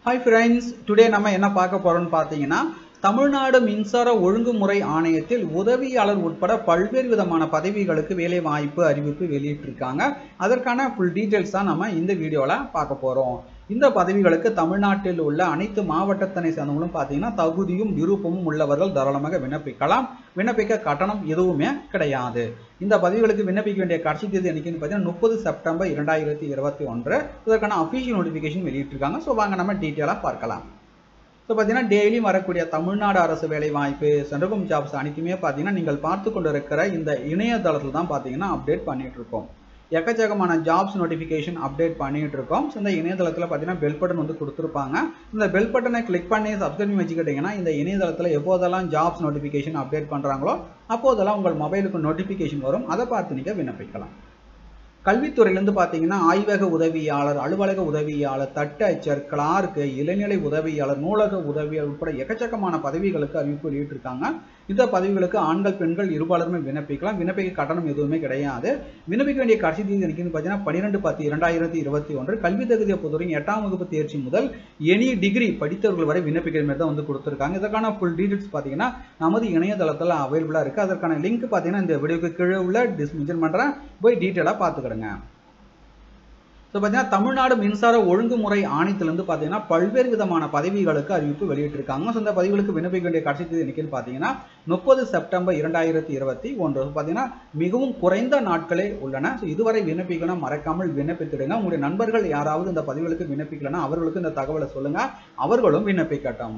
hi friends today நம்ம என்ன பார்க்க போறோம்னு பார்த்தீங்கன்னா தமிழ்நாடு மின்சார ஒழுங்குமுறை ஆணையத்தில் உதவியாளர் உட்பட பல்வேறு விதமான பதவிகளுக்கு வேலை வாய்ப்பு அறிவிப்பு வெளியிட்டிருக்காங்க அதற்கான ஃபுல் டீட்டெயில்ஸ் தான் நம்ம இந்த வீடியோவில் பார்க்க போகிறோம் இந்த பதவிகளுக்கு தமிழ்நாட்டில் உள்ள அனைத்து மாவட்டத்தினை சேர்ந்தவங்களும் பார்த்தீங்கன்னா தகுதியும் விருப்பமும் உள்ளவர்கள் தாராளமாக விண்ணப்பிக்கலாம் விண்ணப்பிக்க கட்டணம் எதுவுமே கிடையாது இந்த பதவிகளுக்கு விண்ணப்பிக்க வேண்டிய கடைசி தேதி என்னைக்குன்னு பார்த்தீங்கன்னா முப்பது செப்டம்பர் இரண்டாயிரத்தி இருபத்தி ஒன்று இதற்கான அஃபிஷியல் நோட்டிஃபிகேஷன் வெளியிட்டிருக்காங்க ஸோ வாங்க நம்ம டீட்டெயிலாக பார்க்கலாம் ஸோ பார்த்தீங்கன்னா டெய்லியும் வரக்கூடிய தமிழ்நாடு அரசு வேலை வாய்ப்பு சென்ட்ரல் ஜாப்ஸ் அனைத்துமே பார்த்தீங்கன்னா நீங்கள் பார்த்து கொண்டு இருக்கிற இந்த இணையதளத்தில் தான் பார்த்தீங்கன்னா அப்டேட் பண்ணிட்டு இருக்கோம் எக்கச்சக்கமான ஜாப்ஸ் நோட்டிஃபிகேஷன் அப்டேட் பண்ணிட்டு இருக்கோம் ஸோ இந்த இணையதளத்தில் பார்த்தீங்கன்னா பெல் பட்டன் வந்து கொடுத்துருப்பாங்க இந்த பெல் பட்டனை கிளிக் பண்ணி சப்ஸ்கிரைப் பண்ணி வச்சுக்கிட்டிங்கன்னா இந்த இணையதளத்தில் எப்போதெல்லாம் ஜாப்ஸ் நோட்டிஃபிகேஷன் அப்டேட் பண்ணுறாங்களோ அப்போதெல்லாம் உங்கள் மொபைலுக்கு நோட்டிஃபிகேஷன் வரும் அதை பார்த்து நீங்கள் விண்ணப்பிக்கலாம் கல்வித்துறையிலேருந்து பார்த்தீங்கன்னா ஆய்வக உதவியாளர் அலுவலக உதவியாளர் தட்டச்சர் கிளார்க்கு இளநிலை உதவியாளர் நூலக உதவியாளர் உட்பட எக்கச்சக்கமான பதவிகளுக்கு அறிவிப்பு வெளியிட்டிருக்காங்க இந்த பதவிகளுக்கு ஆண்கள் பெண்கள் இருபாலருமே விண்ணப்பிக்கலாம் விண்ணப்பிக்க கட்டணம் எதுவுமே கிடையாது விண்ணப்பிக்க வேண்டிய கடைசி தேதி எனக்குன்னு பார்த்தீங்கன்னா பன்னிரெண்டு பத்து இரண்டாயிரத்தி இருபத்தி ஒன்று கல்வி தகுதியை பொறுத்தவரைக்கும் எட்டாம் வகுப்பு தேர்ச்சி முதல் எனி டிகிரி படித்தவர்கள் வரை விண்ணப்பிக்கிற மாதிரி தான் வந்து கொடுத்துருக்காங்க இதற்கான ஃபுல் டீட்டெயில்ஸ் பார்த்தீங்கன்னா நமது இணையதளத்தில் அவைலபிளாக இருக்குது அதற்கான லிங்க் பார்த்தீங்கன்னா இந்த வீடியோக்கு கீழே உள்ள டிஸ்மென்ஷன் பண்ணுறேன் போய் டீட்டெயிலாக பார்த்துக்கிடுங்க ஸோ பார்த்தீங்கன்னா தமிழ்நாடு மின்சார ஒழுங்குமுறை ஆணையத்திலிருந்து பார்த்தீங்கன்னா பல்வேறு விதமான பதவிகளுக்கு அறிவிப்பு வெளியிட்டிருக்காங்க ஸோ இந்த பதவிகளுக்கு விண்ணப்பிக்க வேண்டிய கடைசி தேதி என்னைக்குன்னு பார்த்தீங்கன்னா முப்பது செப்டம்பர் இரண்டாயிரத்தி இருபத்தி ஒன்று பார்த்தீங்கன்னா மிகவும் குறைந்த நாட்களே உள்ளன ஸோ இதுவரை விண்ணப்பிக்கணும் மறக்காமல் விண்ணப்பித்திடுங்க உங்களுடைய நண்பர்கள் யாராவது இந்த பதவிகளுக்கு விண்ணப்பிக்கலன்னா அவர்களுக்கு இந்த தகவலை சொல்லுங்க அவர்களும் விண்ணப்பிக்கட்டும்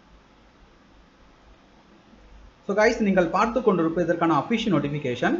ஸோ கைஸ் நீங்கள் பார்த்து கொண்டிருப்பது இதற்கான official notification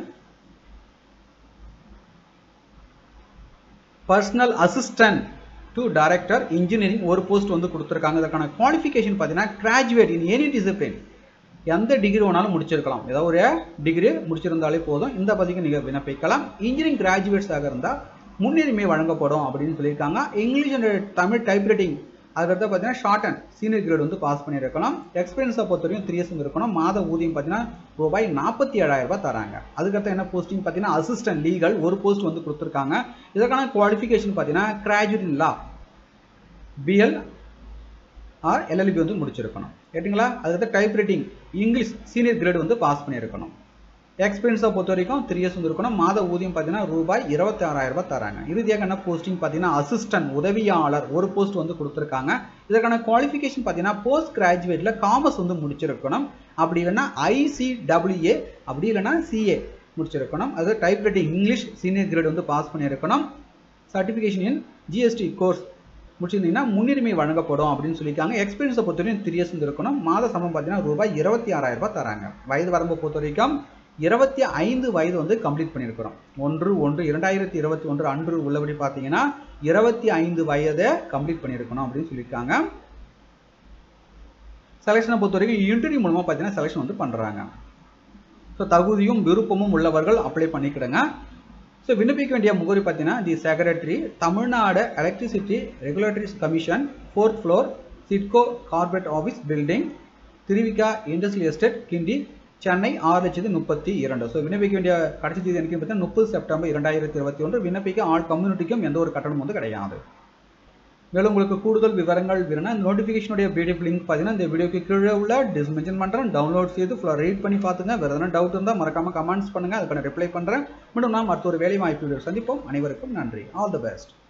personal assistant to director engineering ஒரு போஸ்ட் வந்து கொடுத்துருக்காங்க இதற்கான குவாலிஃபிகேஷன் பார்த்தீங்கன்னா கிராஜுவேட் இன் எனி டிசிப்ளின் எந்த டிகிரி வேணாலும் முடிச்சிருக்கலாம் ஏதாவது ஒரு டிகிரி முடிச்சிருந்தாலே போதும் இந்த பதவிக்கு நீங்கள் விண்ணப்பிக்கலாம் இன்ஜினியரிங் கிராஜுவேட்ஸாக இருந்தால் முன்னுரிமை வழங்கப்படும் அப்படின்னு சொல்லியிருக்காங்க இங்கிலீஷ் அண்ட் தமிழ் டைப்ரைட்டிங் அதுக்கடுத்து பார்த்தீங்கன்னா ஷார்ட் அண்ட் சீனியர் கிரேட் வந்து பாஸ் பண்ணியிருக்கணும் எக்ஸ்பீரியன்ஸை பொறுத்த வரைக்கும் த்ரீ இயர்ஸ் இருக்கணும் மாத ஊதியம் பார்த்தீங்கன்னா ரூபாய் நாற்பத்தி ஏழாயிரம் ரூபாய் தராங்க அதுக்கடுத்து என்ன போஸ்டிங் பார்த்தீங்கன்னா அசிஸ்டன்ட் லீகல் ஒரு போஸ்ட் வந்து கொடுத்துருக்காங்க இதற்கான குவாலிஃபிகேஷன் பார்த்தீங்கன்னா graduate in law BL or LLB வந்து முடிச்சிருக்கணும் கேட்டிங்களா அதுக்கடுத்து typewriting English senior grade வந்து பாஸ் பண்ணியிருக்கணும் எக்ஸ்பீரியன்ஸை பொறுத்த வரைக்கும் த்ரீ இயர்ஸ் வந்து இருக்கணும் மாத ஊதியம் பார்த்தீங்கன்னா ரூபாய் இருபத்தி ஆறாயிரம் ரூபாய் தராங்க இறுதியாக என்ன போஸ்டிங் பார்த்தீங்கன்னா அசிஸ்டன்ட் உதவியாளர் ஒரு போஸ்ட் வந்து கொடுத்துருக்காங்க இதற்கான குவாலிஃபிகேஷன் பார்த்தீங்கன்னா போஸ்ட் கிராஜுவேட்டில் காமர்ஸ் வந்து முடிச்சிருக்கணும் அப்படி இல்லைன்னா ஐசிடபிள்யூஏ அப்படி இல்லைன்னா சிஏ முடிச்சிருக்கணும் அது typewriting English senior grade வந்து பாஸ் பண்ணியிருக்கணும் சர்டிஃபிகேஷன் இன் ஜிஎஸ்டி கோர்ஸ் முடிச்சிருந்தீங்கன்னா முன்னுரிமை வழங்கப்படும் அப்படின்னு சொல்லியிருக்காங்க எக்ஸ்பீரியன்ஸை பொறுத்த வரைக்கும் த்ரீ இயர்ஸ் இருக்கணும் மாத சம்பளம் பார்த்தீங்கன்னா ரூபாய் இருபத்தி ஆறாயிரம் ரூபாய் தராங்க வயது வரம்பை பொறுத்த வரைக்கும் இருபத்தி ஐந்து வயது வந்து கம்ப்ளீட் பண்ணியிருக்கிறோம் ஒன்று ஒன்று இரண்டாயிரத்தி இருபத்தி ஒன்று அன்று உள்ளபடி பார்த்தீங்கன்னா இருபத்தி ஐந்து வயதை கம்ப்ளீட் பண்ணியிருக்கணும் அப்படின்னு சொல்லியிருக்காங்க செலெக்ஷனை பொறுத்த வரைக்கும் இன்டர்வியூ மூலமாக பார்த்தீங்கன்னா செலெக்ஷன் வந்து பண்ணுறாங்க ஸோ தகுதியும் விருப்பமும் உள்ளவர்கள் அப்ளை பண்ணிக்கிடுங்க ஸோ விண்ணப்பிக்க வேண்டிய முகவரி பார்த்தீங்கன்னா the secretary Tamil Nadu electricity regulatory commission fourth floor SIDCO corporate office building Thiruvika industrial estate Guindy Chennai ஆறு லட்சத்து முப்பத்தி இரண்டு ஸோ விண்ணப்பிக்க வேண்டிய கடைசி தேதி எனக்கு பார்த்தீங்கன்னா முப்பது செப்டம்பர் இரண்டாயிரத்தி இருபத்தி ஒன்று விண்ணப்பிக்க ஆல் கம்யூனிட்டிக்கும் எந்த ஒரு கட்டணம் வந்து கிடையாது மேலும் உங்களுக்கு கூடுதல் விவரங்கள் வேணும்னா இந்த நோட்டிஃபிகேஷனுடைய பிடிஎஃப் லிங்க் பார்த்தீங்கன்னா இந்த வீடியோக்கு கீழே உள்ள டிஸ்மென்ஷன் பண்ணுறேன் டவுன்லோட் செய்து ஃபுல்லாக ரீட் பண்ணி பார்த்துங்க வேறு எதனா டவுட் இருந்தால் மறக்காமல் கமெண்ட்ஸ் பண்ணுங்கள் அதுக்கான ரிப்ளை பண்ணுறேன் மீண்டும் நாம் மற்றொரு வேலை வாய்ப்பு சந்திப்போம் அனைவருக்கும் நன்றி ஆல் தி பெஸ்ட்